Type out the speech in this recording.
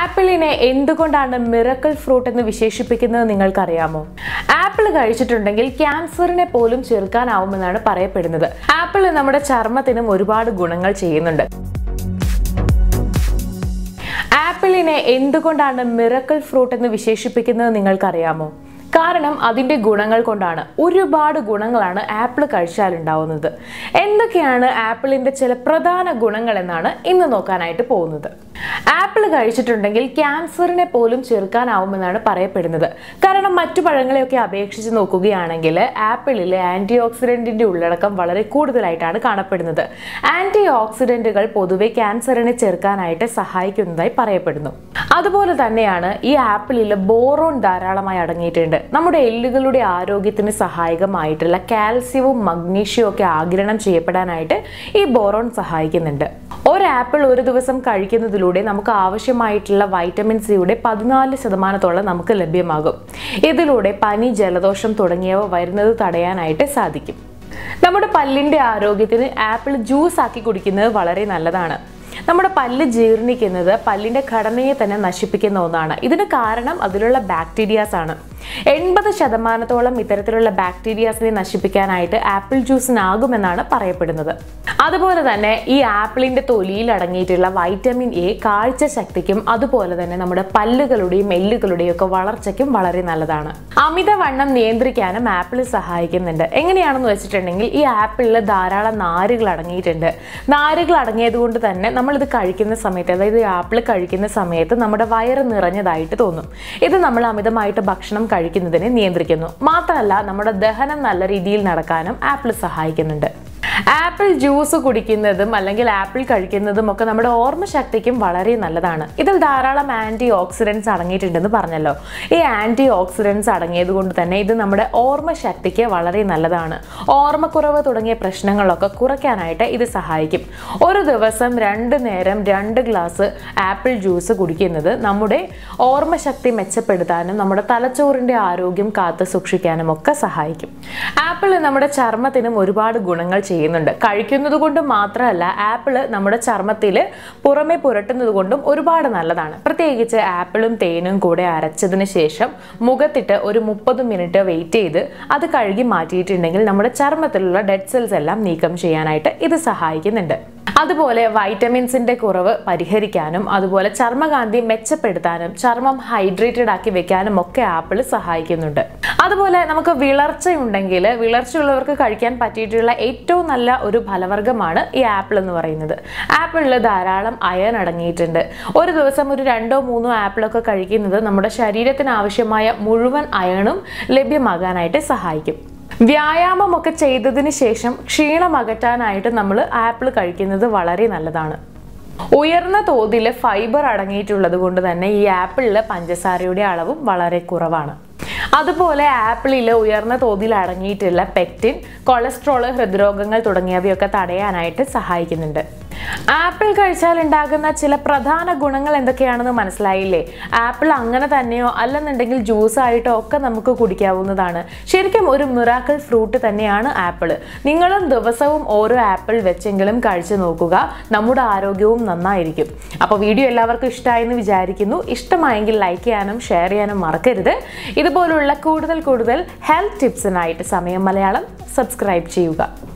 ആപ്പിളിനെ എന്തുകൊണ്ടാണ് miracle fruit എന്ന് വിശേഷിപ്പിക്കുന്നത് നിങ്ങൾക്കറിയാമോ ആപ്പിൾ കഴിച്ചിട്ടുണ്ടെങ്കിൽ ക്യാൻസറിനെ പോലും ചെറുക്കാനാവുമെന്നാണ് പറയപ്പെടുന്നത് ആപ്പിൾ നമ്മുടെ ചർമ്മത്തിനും ഒരുപാട് ഗുണങ്ങൾ ചെയ്യുന്നുണ്ട് ആപ്പിളിനെ എന്തുകൊണ്ടാണ് മിറക്കിൾ ഫ്രൂട്ട് എന്ന് വിശേഷിപ്പിക്കുന്നത് നിങ്ങൾക്കറിയാമോ കാരണം അതിൻ്റെ ഗുണങ്ങൾ കൊണ്ടാണ് ഒരുപാട് ഗുണങ്ങളാണ് ആപ്പിൾ കഴിച്ചാൽ ഉണ്ടാവുന്നത് എന്തൊക്കെയാണ് ആപ്പിളിൻ്റെ ചില പ്രധാന ഗുണങ്ങൾ എന്നാണ് ഇന്ന് നോക്കാനായിട്ട് പോകുന്നത് ആപ്പിൾ കഴിച്ചിട്ടുണ്ടെങ്കിൽ ക്യാൻസറിനെ പോലും ചെറുക്കാനാവുമെന്നാണ് പറയപ്പെടുന്നത് കാരണം മറ്റു പഴങ്ങളെയൊക്കെ അപേക്ഷിച്ച് നോക്കുകയാണെങ്കിൽ ആപ്പിളിലെ ആൻറ്റി ഓക്സിഡൻറ്റിൻ്റെ ഉള്ളടക്കം വളരെ കൂടുതലായിട്ടാണ് കാണപ്പെടുന്നത് ആൻറ്റി ഓക്സിഡൻറ്റുകൾ പൊതുവെ ക്യാൻസറിനെ ചെറുക്കാനായിട്ട് സഹായിക്കുന്നതായി പറയപ്പെടുന്നു അതുപോലെ തന്നെയാണ് ഈ ആപ്പിളിൽ ബോറോൺ ധാരാളമായി അടങ്ങിയിട്ടുണ്ട് നമ്മുടെ എല്ലുകളുടെ ആരോഗ്യത്തിന് സഹായകമായിട്ടുള്ള കാൽസ്യവും മഗ്നീഷ്യവും ഒക്കെ ആഗിരണം ചെയ്യപ്പെടാനായിട്ട് ഈ ബോറോൺ സഹായിക്കുന്നുണ്ട് ഒരു ആപ്പിൾ ഒരു ദിവസം കഴിക്കുന്നതിലൂടെ നമുക്ക് ആവശ്യമായിട്ടുള്ള വൈറ്റമിൻ സിയുടെ പതിനാല് ശതമാനത്തോളം നമുക്ക് ലഭ്യമാകും ഇതിലൂടെ പനി ജലദോഷം തുടങ്ങിയവ വരുന്നത് തടയാനായിട്ട് സാധിക്കും നമ്മുടെ പല്ലിൻ്റെ ആരോഗ്യത്തിന് ആപ്പിൾ ജ്യൂസ് ആക്കി കുടിക്കുന്നത് വളരെ നല്ലതാണ് നമ്മുടെ പല്ല് ജീർണിക്കുന്നത് പല്ലിൻ്റെ ഘടനയെ തന്നെ നശിപ്പിക്കുന്ന ഒന്നാണ് ഇതിന് കാരണം അതിലുള്ള ബാക്ടീരിയാസ് ആണ് എൺപത് ശതമാനത്തോളം ഇത്തരത്തിലുള്ള ബാക്ടീരിയാസിനെ നശിപ്പിക്കാനായിട്ട് ആപ്പിൾ ജ്യൂസിനാകുമെന്നാണ് പറയപ്പെടുന്നത് അതുപോലെ തന്നെ ഈ ആപ്പിളിന്റെ തൊലിയിൽ അടങ്ങിയിട്ടുള്ള വൈറ്റമിൻ എ കാഴ്ച ശക്തിക്കും അതുപോലെ തന്നെ നമ്മുടെ പല്ലുകളുടെയും എല്ലുകളുടെയും ഒക്കെ വളർച്ചയ്ക്കും വളരെ നല്ലതാണ് അമിതവണ്ണം നിയന്ത്രിക്കാനും ആപ്പിൾ സഹായിക്കുന്നുണ്ട് എങ്ങനെയാണെന്ന് വെച്ചിട്ടുണ്ടെങ്കിൽ ഈ ആപ്പിളിൽ ധാരാളം നാരുകൾ അടങ്ങിയിട്ടുണ്ട് നാരുകൾ അടങ്ങിയത് കൊണ്ട് തന്നെ നമ്മളിത് കഴിക്കുന്ന സമയത്ത് അതായത് ഈ ആപ്പിൾ കഴിക്കുന്ന സമയത്ത് നമ്മുടെ വയറ് നിറഞ്ഞതായിട്ട് തോന്നും ഇത് നമ്മൾ അമിതമായിട്ട് ഭക്ഷണം കഴിക്കുന്നതിനെ നിയന്ത്രിക്കുന്നു മാത്രമല്ല നമ്മുടെ ദഹനം നല്ല രീതിയിൽ നടക്കാനും ആപ്പിൾ സഹായിക്കുന്നുണ്ട് ആപ്പിൾ ജ്യൂസ് കുടിക്കുന്നതും അല്ലെങ്കിൽ ആപ്പിൾ കഴിക്കുന്നതും ഒക്കെ നമ്മുടെ ഓർമ്മശക്തിക്കും വളരെ നല്ലതാണ് ഇതിൽ ധാരാളം ആൻറ്റി ഓക്സിഡൻസ് അടങ്ങിയിട്ടുണ്ടെന്ന് പറഞ്ഞല്ലോ ഈ ആൻറ്റി ഓക്സിഡൻസ് അടങ്ങിയത് കൊണ്ട് തന്നെ ഇത് നമ്മുടെ ഓർമ്മശക്തിക്ക് വളരെ നല്ലതാണ് ഓർമ്മക്കുറവ് തുടങ്ങിയ പ്രശ്നങ്ങളൊക്കെ കുറയ്ക്കാനായിട്ട് ഇത് സഹായിക്കും ഒരു ദിവസം രണ്ട് നേരം രണ്ട് ഗ്ലാസ് ആപ്പിൾ ജ്യൂസ് കുടിക്കുന്നത് നമ്മുടെ ഓർമ്മശക്തി മെച്ചപ്പെടുത്താനും നമ്മുടെ തലച്ചോറിൻ്റെ ആരോഗ്യം കാത്തു സൂക്ഷിക്കാനും ഒക്കെ സഹായിക്കും ആപ്പിൾ നമ്മുടെ ചർമ്മത്തിനും ഒരുപാട് ഗുണങ്ങൾ ചെയ്യുന്നുണ്ട് കഴിക്കുന്നത് കൊണ്ട് മാത്രമല്ല ആപ്പിൾ നമ്മുടെ ചർമ്മത്തിൽ പുറമെ പുരട്ടുന്നത് കൊണ്ടും ഒരുപാട് നല്ലതാണ് പ്രത്യേകിച്ച് ആപ്പിളും തേനും കൂടെ അരച്ചതിന് ശേഷം മുഖത്തിട്ട് ഒരു മുപ്പത് മിനിറ്റ് വെയിറ്റ് ചെയ്ത് അത് കഴുകി മാറ്റിയിട്ടുണ്ടെങ്കിൽ നമ്മുടെ ചർമ്മത്തിലുള്ള ഡെഡ് സെൽസ് എല്ലാം നീക്കം ചെയ്യാനായിട്ട് ഇത് സഹായിക്കുന്നുണ്ട് അതുപോലെ വൈറ്റമിൻസിന്റെ കുറവ് പരിഹരിക്കാനും അതുപോലെ ചർമ്മകാന്തി മെച്ചപ്പെടുത്താനും ചർമ്മം ഹൈഡ്രേറ്റഡ് ആക്കി വെക്കാനും ഒക്കെ ആപ്പിൾ സഹായിക്കുന്നുണ്ട് അതുപോലെ നമുക്ക് വിളർച്ചയുണ്ടെങ്കിൽ വിളർച്ചയുള്ളവർക്ക് കഴിക്കാൻ പറ്റിയിട്ടുള്ള ഏറ്റവും നല്ല ഒരു ഫലവർഗ്ഗമാണ് ഈ ആപ്പിൾ എന്ന് പറയുന്നത് ആപ്പിളിൽ ധാരാളം അയൺ അടങ്ങിയിട്ടുണ്ട് ഒരു ദിവസം ഒരു രണ്ടോ മൂന്നോ ആപ്പിളൊക്കെ കഴിക്കുന്നത് നമ്മുടെ ശരീരത്തിന് ആവശ്യമായ മുഴുവൻ അയണും ലഭ്യമാകാനായിട്ട് സഹായിക്കും വ്യായാമമൊക്കെ ചെയ്തതിന് ശേഷം ക്ഷീണം അകറ്റാനായിട്ട് നമ്മൾ ആപ്പിൾ കഴിക്കുന്നത് വളരെ നല്ലതാണ് ഉയർന്ന തോതിൽ ഫൈബർ അടങ്ങിയിട്ടുള്ളത് കൊണ്ട് തന്നെ ഈ ആപ്പിളിൽ പഞ്ചസാരയുടെ അളവും വളരെ കുറവാണ് അതുപോലെ ആപ്പിളിൽ ഉയർന്ന തോതിൽ അടങ്ങിയിട്ടുള്ള പെക്റ്റിൻ കൊളസ്ട്രോൾ ഹൃദ്രോഗങ്ങൾ തുടങ്ങിയവയൊക്കെ തടയാനായിട്ട് സഹായിക്കുന്നുണ്ട് ആപ്പിൾ കഴിച്ചാൽ ഉണ്ടാകുന്ന ചില പ്രധാന ഗുണങ്ങൾ എന്തൊക്കെയാണെന്ന് മനസ്സിലായില്ലേ ആപ്പിൾ അങ്ങനെ തന്നെയോ അല്ലെന്നുണ്ടെങ്കിൽ ജ്യൂസ് ആയിട്ടോ ഒക്കെ നമുക്ക് കുടിക്കാവുന്നതാണ് ശരിക്കും ഒരു മിറാക്കിൾ ഫ്രൂട്ട് തന്നെയാണ് ആപ്പിൾ നിങ്ങളും ദിവസവും ഓരോ ആപ്പിൾ വെച്ചെങ്കിലും കഴിച്ചു നോക്കുക നമ്മുടെ ആരോഗ്യവും നന്നായിരിക്കും അപ്പോൾ വീഡിയോ എല്ലാവർക്കും ഇഷ്ടമായെന്ന് വിചാരിക്കുന്നു ഇഷ്ടമായെങ്കിൽ ലൈക്ക് ചെയ്യാനും ഷെയർ ചെയ്യാനും മറക്കരുത് ഇതുപോലുള്ള കൂടുതൽ കൂടുതൽ ഹെൽത്ത് ടിപ്സിനായിട്ട് സമയം മലയാളം സബ്സ്ക്രൈബ് ചെയ്യുക